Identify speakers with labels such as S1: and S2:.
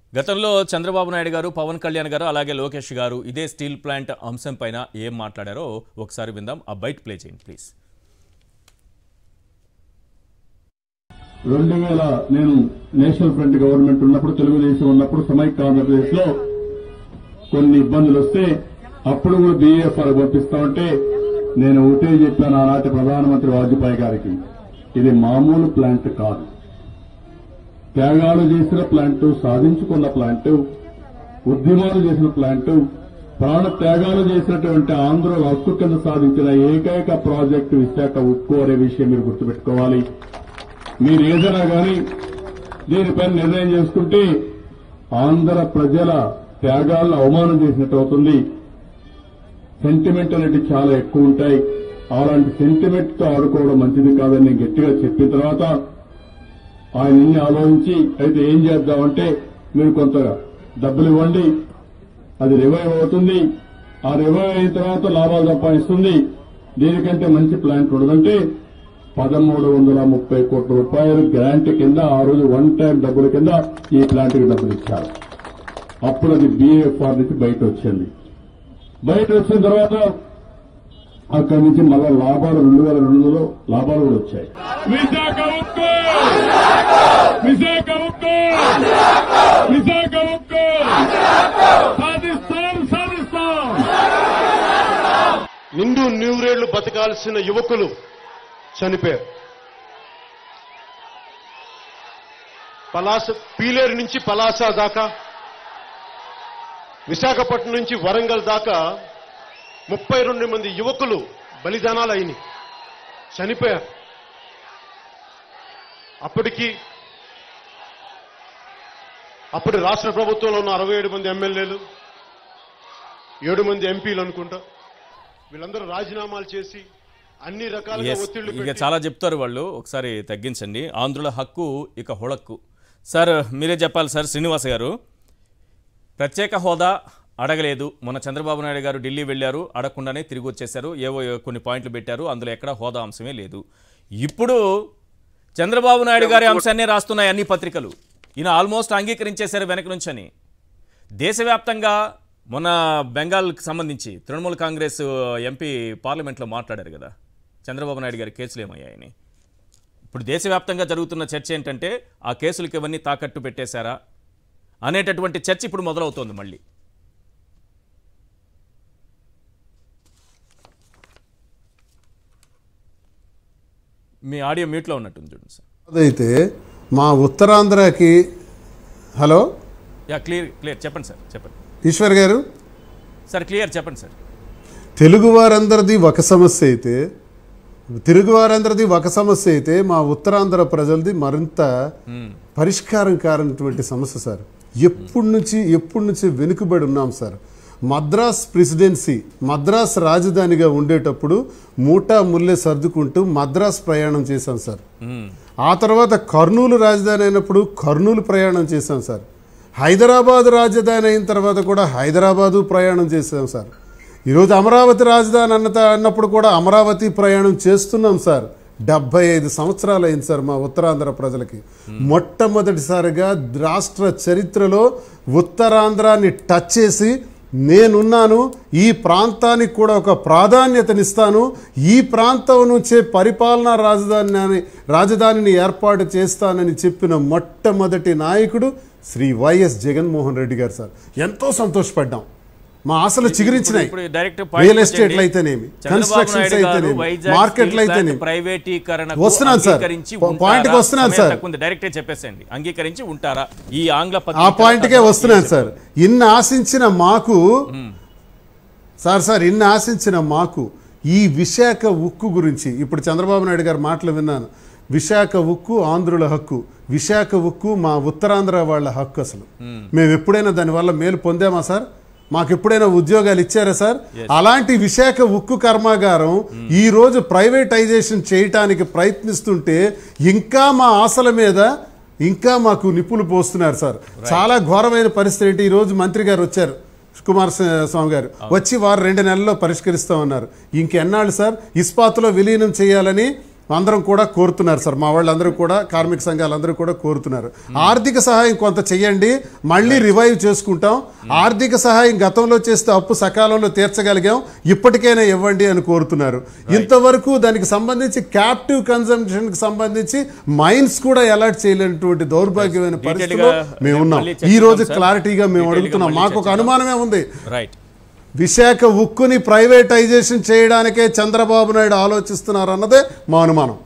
S1: గతంలో చంద్రబాబు నాయుడు గారు పవన్ కళ్యాణ్ గారు అలాగే లోకేష్ గారు ఇదే స్టీల్ ప్లాంట్ అంశం పైన ఏం మాట్లాడారో ఒకసారి విందాం ఆ బైట్ ప్లే చేయండి ప్లీజ్
S2: రెండు వేల నేను నేషనల్ ఫ్రంట్ గవర్నమెంట్ ఉన్నప్పుడు తెలుగుదేశం ఉన్నప్పుడు సమైక్య ఆంధ్రప్రదేశ్ లో కొన్ని ఇబ్బందులు వస్తే అప్పుడు కూడా బీఏఎఫ్ఆర్ పంపిస్తా ఉంటే నేను ఒకటే చెప్పాను ఆనాటి ప్రధానమంత్రి వాజ్పేయి గారికి ఇది మామూలు ప్లాంట్ కాదు త్యాగాలు చేసిన ప్లాంట్ సాధించుకున్న ప్లాంట్ ఉద్యమాలు చేసిన ప్లాంట్ ప్రాణ త్యాగాలు చేసినటువంటి ఆంధ్రుల హక్కు కింద సాధించిన ఏకైక ప్రాజెక్టు విశాఖ ఉక్కు అనే విషయం మీరు గుర్తుపెట్టుకోవాలి మీరు ఏదైనా కానీ దీనిపైన నిర్ణయం చేసుకుంటే ఆంధ్ర ప్రజల త్యాగాలను అవమానం చేసినట్టు అవుతుంది సెంటిమెంట్ అనేది చాలా ఎక్కువ ఉంటాయి అలాంటి సెంటిమెంట్ తో ఆడుకోవడం మంచిది కాదని నేను గట్టిగా చెప్పిన తర్వాత ఆయన ఇన్ని ఆలోచించి అయితే ఏం చేద్దామంటే మీరు కొంత డబ్బులు ఇవ్వండి అది రివైవ్ అవుతుంది ఆ రివైవ్ అయిన తర్వాత లాభాలు సంపాదిస్తుంది దీనికంటే మంచి ప్లాంట్ ఉండదంటే పదమూడు వందల ముప్పై కోట్ల రూపాయలు గ్రాంట్ కింద ఆ రోజు వన్ టైం డబ్బుల కింద ఈ ప్లాంట్ కి డబ్బులు ఇచ్చారు అప్పుడు అది బీఏఎఫ్ఆర్ నుంచి బయట వచ్చింది బయట వచ్చిన తర్వాత అక్కడి నుంచి మళ్ళా లాభాలు రెండు వేల రెండులో లాభాలు కూడా వచ్చాయి
S3: విశాఖ ఉక్కు విశాఖ ఉక్కు విశాఖ ఉక్కు సాధిస్తాం సాధిస్తాం
S4: నిండు నూరేళ్లు బతకాల్సిన యువకులు చనిపోయారు పలాస పీలేరు నుంచి పలాస దాకా విశాఖపట్నం నుంచి వరంగల్ దాకా ముప్పై రెండు మంది యువకులు బలిదానాలు అయినాయి చనిపోయారు అప్పటికి అప్పుడు రాష్ట్ర ప్రభుత్వంలో ఉన్న అరవై ఏడు మంది ఎమ్మెల్యేలు ఏడు మంది ఎంపీలు అనుకుంటా వీళ్ళందరూ రాజీనామాలు చేసి అన్ని రకాలుగా
S1: ఎస్
S4: ఒత్తిళ్లు
S1: ఇక
S4: పెట్టి
S1: చాలా చెప్తారు వాళ్ళు ఒకసారి తగ్గించండి ఆంధ్రుల హక్కు ఇక హుళక్కు సార్ మీరే చెప్పాలి సార్ శ్రీనివాస్ గారు ప్రత్యేక హోదా అడగలేదు మొన్న చంద్రబాబు నాయుడు గారు ఢిల్లీ వెళ్ళారు అడగకుండానే తిరిగి వచ్చేశారు ఏవో కొన్ని పాయింట్లు పెట్టారు అందులో ఎక్కడ హోదా అంశమే లేదు ఇప్పుడు చంద్రబాబు నాయుడు గారి అంశాన్నే రాస్తున్నాయి అన్ని పత్రికలు ఈయన ఆల్మోస్ట్ అంగీకరించేశారు వెనక నుంచని దేశవ్యాప్తంగా మొన్న బెంగాల్కి సంబంధించి తృణమూల్ కాంగ్రెస్ ఎంపీ పార్లమెంట్లో మాట్లాడారు కదా చంద్రబాబు నాయుడు గారి కేసులు ఏమయ్యాయని ఇప్పుడు దేశవ్యాప్తంగా జరుగుతున్న చర్చ ఏంటంటే ఆ కేసులకి ఇవన్నీ తాకట్టు పెట్టేశారా అనేటటువంటి చర్చ ఇప్పుడు మొదలవుతోంది మళ్ళీ మీ ఆడియో మ్యూట్లో ఉన్నట్టుంది చూడండి సార్
S5: అదైతే మా ఉత్తరాంధ్రకి హలో
S1: యా క్లియర్ క్లియర్ చెప్పండి సార్ చెప్పండి
S5: ఈశ్వర్ గారు
S1: సార్ క్లియర్ చెప్పండి సార్
S5: తెలుగు వారందరిది ఒక సమస్య అయితే తెలుగు వారందరిది ఒక సమస్య అయితే మా ఉత్తరాంధ్ర ప్రజలది మరింత పరిష్కారం కారనటువంటి సమస్య సార్ ఎప్పటి నుంచి ఎప్పటి నుంచి వెనుకబడి ఉన్నాం సార్ మద్రాస్ ప్రెసిడెన్సీ మద్రాస్ రాజధానిగా ఉండేటప్పుడు మూటా ముల్లె సర్దుకుంటూ మద్రాస్ ప్రయాణం చేశాం సార్ ఆ తర్వాత కర్నూలు రాజధాని అయినప్పుడు కర్నూలు ప్రయాణం చేశాం సార్ హైదరాబాద్ రాజధాని అయిన తర్వాత కూడా హైదరాబాదు ప్రయాణం చేశాం సార్ ఈరోజు అమరావతి రాజధాని అన్న అన్నప్పుడు కూడా అమరావతి ప్రయాణం చేస్తున్నాం సార్ డెబ్బై ఐదు సంవత్సరాలు అయింది సార్ మా ఉత్తరాంధ్ర ప్రజలకి మొట్టమొదటిసారిగా రాష్ట్ర చరిత్రలో ఉత్తరాంధ్రాన్ని టచ్ చేసి నేనున్నాను ఈ ప్రాంతానికి కూడా ఒక ప్రాధాన్యతనిస్తాను ఈ ప్రాంతం నుంచే పరిపాలనా రాజధాని రాజధానిని ఏర్పాటు చేస్తానని చెప్పిన మొట్టమొదటి నాయకుడు శ్రీ వైఎస్ జగన్మోహన్ రెడ్డి గారు సార్ ఎంతో సంతోషపడ్డాం మా ఆశలు చిగురించినాయి
S1: ఇప్పుడు డైరెక్ట్
S5: రియల్ ఎస్టేట్లు అయితేనేమి కన్స్ట్రక్షన్స్ అయితేనేమి మార్కెట్లు అయితేనేమి
S1: ప్రైవేటీకరణ
S5: వస్తున్నాను సార్. పాయింట్కి వస్తున్నాను సార్.
S1: డైరెక్ట్ చెప్పేసండి అంగీకరించి ఉంటారా ఈ ఆంగ్ల
S5: ఆ
S1: పత్రిక
S5: పాయింట్కే వస్తున్నాను సార్ ఇన్ని ఆశించిన మాకు సార్ సార్ ఇన్ని ఆశించిన మాకు ఈ విశాఖ ఉక్కు గురించి ఇప్పుడు చంద్రబాబు నాయుడు గారి మాటలు విన్నాను విశాఖ ఉక్కు ఆంధ్రుల హక్కు విశాఖ ఉక్కు మా ఉత్తరాంధ్ర వాళ్ళ హక్కు అసలు మేము ఎప్పుడైనా దానివల్ల మేలు పొందామా సార్ మాకు ఎప్పుడైనా ఉద్యోగాలు ఇచ్చారా సార్ అలాంటి విశాఖ ఉక్కు కర్మాగారం ఈ రోజు ప్రైవేటైజేషన్ చేయటానికి ప్రయత్నిస్తుంటే ఇంకా మా ఆశల మీద ఇంకా మాకు నిప్పులు పోస్తున్నారు సార్ చాలా ఘోరమైన పరిస్థితి ఏంటి ఈ రోజు మంత్రి గారు వచ్చారు కుమార్ స్వామి గారు వచ్చి వారు రెండు నెలల్లో పరిష్కరిస్తామన్నారు ఇంకెన్నాళ్ళు సార్ ఇస్పాత్లో విలీనం చేయాలని అందరం కూడా కోరుతున్నారు సార్ మా వాళ్ళందరూ కూడా కార్మిక సంఘాలందరూ కూడా కోరుతున్నారు ఆర్థిక సహాయం కొంత చెయ్యండి మళ్ళీ రివైవ్ చేసుకుంటాం ఆర్థిక సహాయం గతంలో చేస్తే అప్పు సకాలంలో తీర్చగలిగాం ఇప్పటికైనా ఇవ్వండి అని కోరుతున్నారు ఇంతవరకు దానికి సంబంధించి క్యాప్టివ్ కన్సంప్షన్ కి సంబంధించి మైన్స్ కూడా అలాట్ చేయలేనటువంటి దౌర్భాగ్యమైన పరిస్థితిలో మేము ఉన్నాం
S1: మళ్ళీ
S5: ఈ రోజు
S1: చర్చిద్దాం, సార్.
S5: క్లారిటీగా మేము
S1: డీటెయిల్గా
S5: అడుగుతున్నాం
S1: మళ్ళీ
S5: మాకు ఒక
S1: చర్చిద్దాం.
S5: అనుమానమే ఉంది
S1: రైట్
S5: విశాఖ ఉక్కుని ప్రైవేటైజేషన్ చేయడానికే చంద్రబాబు నాయుడు ఆలోచిస్తున్నారు అన్నదే మా అనుమానం